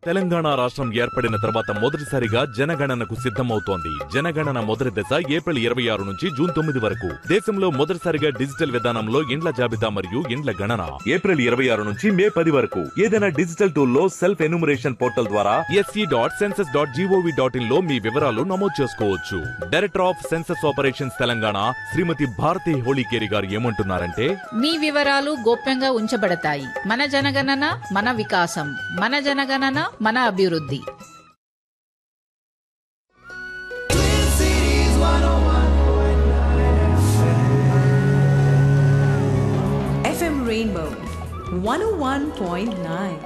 తెలంగాణ రాష్ట్రం ఏర్పడిన తర్వాత మొదటిసారిగా జనగణనకు సిద్ధమవుతోంది జనగణన మొదటి దశ ఏప్రిల్ ఇరవై ఆరు నుంచి జూన్ తొమ్మిది వరకు దేశంలో మొదటిసారిగా డిజిటల్ విధానంలో ఇండ్ల జాబితా మరియు ఇండ్ల గణన ఏప్రిల్ ఇరవై ఆరు నుంచి మే పది వరకు ఏదైనా డిజిటల్ టూల్ లో సెల్ఫ్ ఎన్యూమరేషన్ పోర్టల్ ద్వారా SE dot census dot gov dot in లో మీ వివరాలు నమోదు చేసుకోవచ్చు director of census operations Telangana Shrimati Bharati Holikeri garu ఏమంటున్నారంటే మీ వివరాలు గోప్యంగా ఉంచబడతాయి మన జనగణన మన వికాసం మన జనగణన మన అభివృద్ధి FM Rainbow 101.9.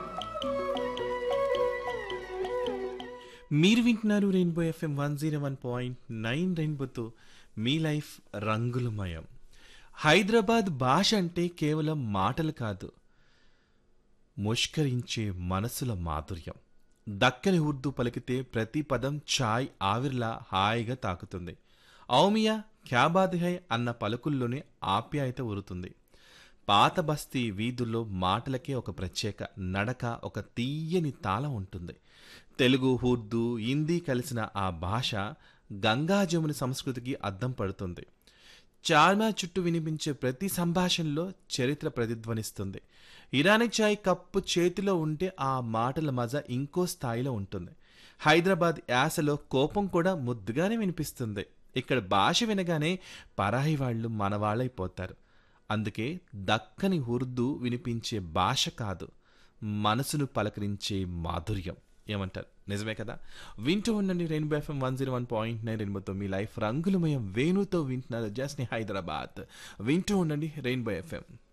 మీరు వింటున్నారు rainbow FM one zero one point nine రెయిన్బోతో మీ లైఫ్ రంగులమయం హైదరాబాద్ భాష అంటే కేవలం మాటలు కాదు ముష్కరించే మనసుల మాధుర్యం దక్కని ఉర్దూ పలికితే ప్రతి పదం ఛాయ్ ఆవిర్లా హాయిగా తాకుతుంది ఔమియా క్యాబాద్ హై అన్న పలుకుల్లోనే ఆప్యాయత ఉరుతుంది పాత బస్తీ వీధుల్లో మాటలకే ఒక ప్రత్యేక నడక ఒక తీయని తాళం ఉంటుంది తెలుగు ఉర్దూ హిందీ కలిసిన ఆ భాష గంగా జముని సంస్కృతికి అద్దం పడుతుంది చార్మినార్ చుట్టూ వినిపించే ప్రతి సంభాషణలో చరిత్ర ప్రతిధ్వనిస్తుంది ఇరానీ చాయ్ కప్పు చేతిలో ఉంటే ఆ మాటల మజా ఇంకో స్థాయిలో ఉంటుంది హైదరాబాద్ యాసలో కోపం కూడా ముద్దుగానే వినిపిస్తుంది ఇక్కడ భాష వినగానే పరాయి వాళ్ళు మనవాళ్ళైపోతారు అందుకే దక్కని ఉర్దూ వినిపించే భాష కాదు మనసును పలకరించే మాధుర్యం ఏమంటారు నిజమే కదా వింటూ ఉండండి rainbow FM one zero one point nine రెయిన్బోతో మీ లైఫ్ రంగులమయం వేణుతో వింటున్నారు జస్ని హైదరాబాద్ వింటూ ఉండండి రెయిన్బో ఎఫ్ఎం